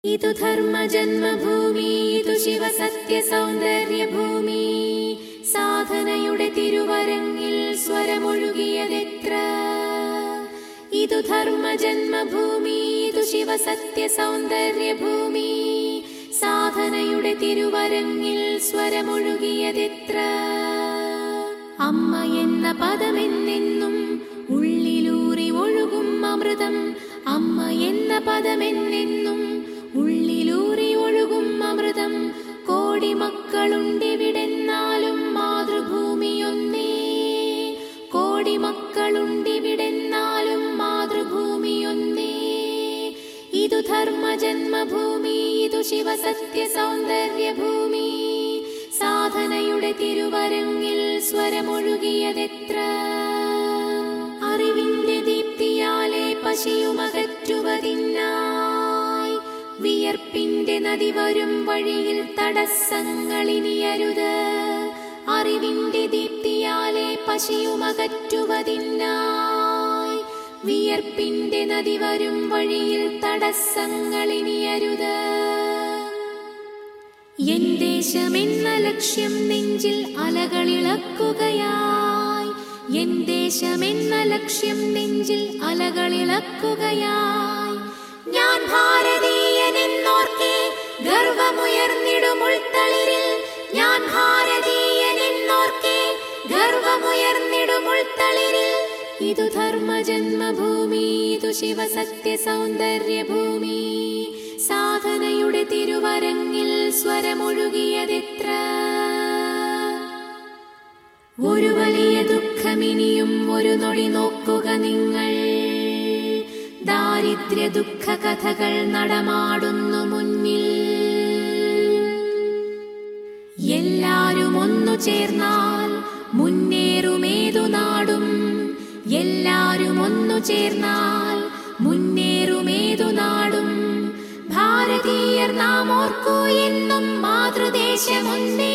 ഇതു ധർമ്മജന്മഭൂമി ഇതു ശിവസത്യസൗന്ദര്യഭൂമി സാധനയുടെ തിരുവരങ്ങിൽ സ്വരമൊഴുകിയതെത്ര ഇതു ധർമ്മജന്മഭൂമി ഇതു ശിവസത്യസൗന്ദര്യഭൂമി സാധനയുടെ തിരുവരങ്ങിൽ സ്വരമൊഴുകിയതെത്ര അമ്മ എന്ന പദമെന്നെന്നും ഉള്ളിലൂറി ഒഴുകും അമൃതം അമ്മ എന്ന പദമെന്നെന്നും ഉള്ളിലൂറി ഒഴുകും അമൃതം കോടി മക്കളുണ്ടിവിടെന്നാലും മാതൃഭൂമിയൊന്നേ കോടി മക്കളുണ്ടിവിടെന്നാലും മാതൃഭൂമിയൊന്നേ ഇതു ധർമ്മജന്മഭൂമി ഇതു ശിവസത്യ സൗന്ദര്യഭൂമി സാധനയുടെ തിരുവരങ്ങിൽ സ്വരമൊഴുകിയതെത്ര അറിവിന്റെ ദീപ്തിയാലെ പശിയുമകറ്റുവതിനായി വിയർപ്പിന്റെ നദി വരും വഴിയിൽ തടസ്സങ്ങളിനിയരുത് അറിവിന്റെ ദീപ്തിയാലെ പശിയുമകറ്റുവതിനായി വിയർപ്പിന്റെ നദി വരും വഴിയിൽ തടസ്സങ്ങളിനിയരുത് എൻ ദേശമെന്ന ലക്ഷ്യം നെഞ്ചിൽ അലകളിളക്കുകയായി എൻ ദേശമെന്ന ലക്ഷ്യം നെഞ്ചിൽ അലകളിളക്കുകയായി ഞാൻ ഭാരതീയനെന്നോർക്കെ ഗർവമുയർന്നിടുമുൾത്തളിരിൽ ഞാൻ ഭാരതീയനെന്നോർക്കെ ഗർവമുയർന്നിടുമുൾത്തളിരിൽ ഇതു ധർമ്മജന്മഭൂമി ഇതു ശിവസത്യ സൗന്ദര്യഭൂമി സാധനയുടെ തിരുവരങ്ങിൽ സ്വരമൊഴുകിയതെത്ര ഒരു വലിയ ദുഃഖമിനിയും ഒരു നൊടി നോക്കുക നിങ്ങൾ ദാരിദ്ര്യ ദുഃഖ കഥകൾ നടമാടുന്നു മുന്നിൽ എല്ലാരും ഒന്നു ചേർന്നാൽ മുന്നേറുമേതു നാടും എല്ലാരും ഒന്നു ചേർന്നാൽ മുന്നേറുമേതു നാടും ഭാരതീയർ നാം ഓർക്കൂ എന്നും മാതൃദേശമൊന്നേ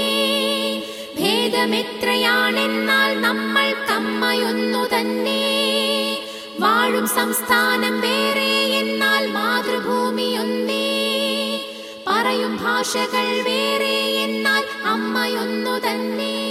ഭേദമെത്രയാണെന്നാൽ നമ്മൾ കമ്മയൊന്നു തന്നെ വാഴും സംസ്ഥാനം വേറെ എന്നാൽ മാതൃഭൂമിയൊന്നേ പറയും ഭാഷകൾ വേറെ എന്നാൽ അമ്മയൊന്നു തന്നെ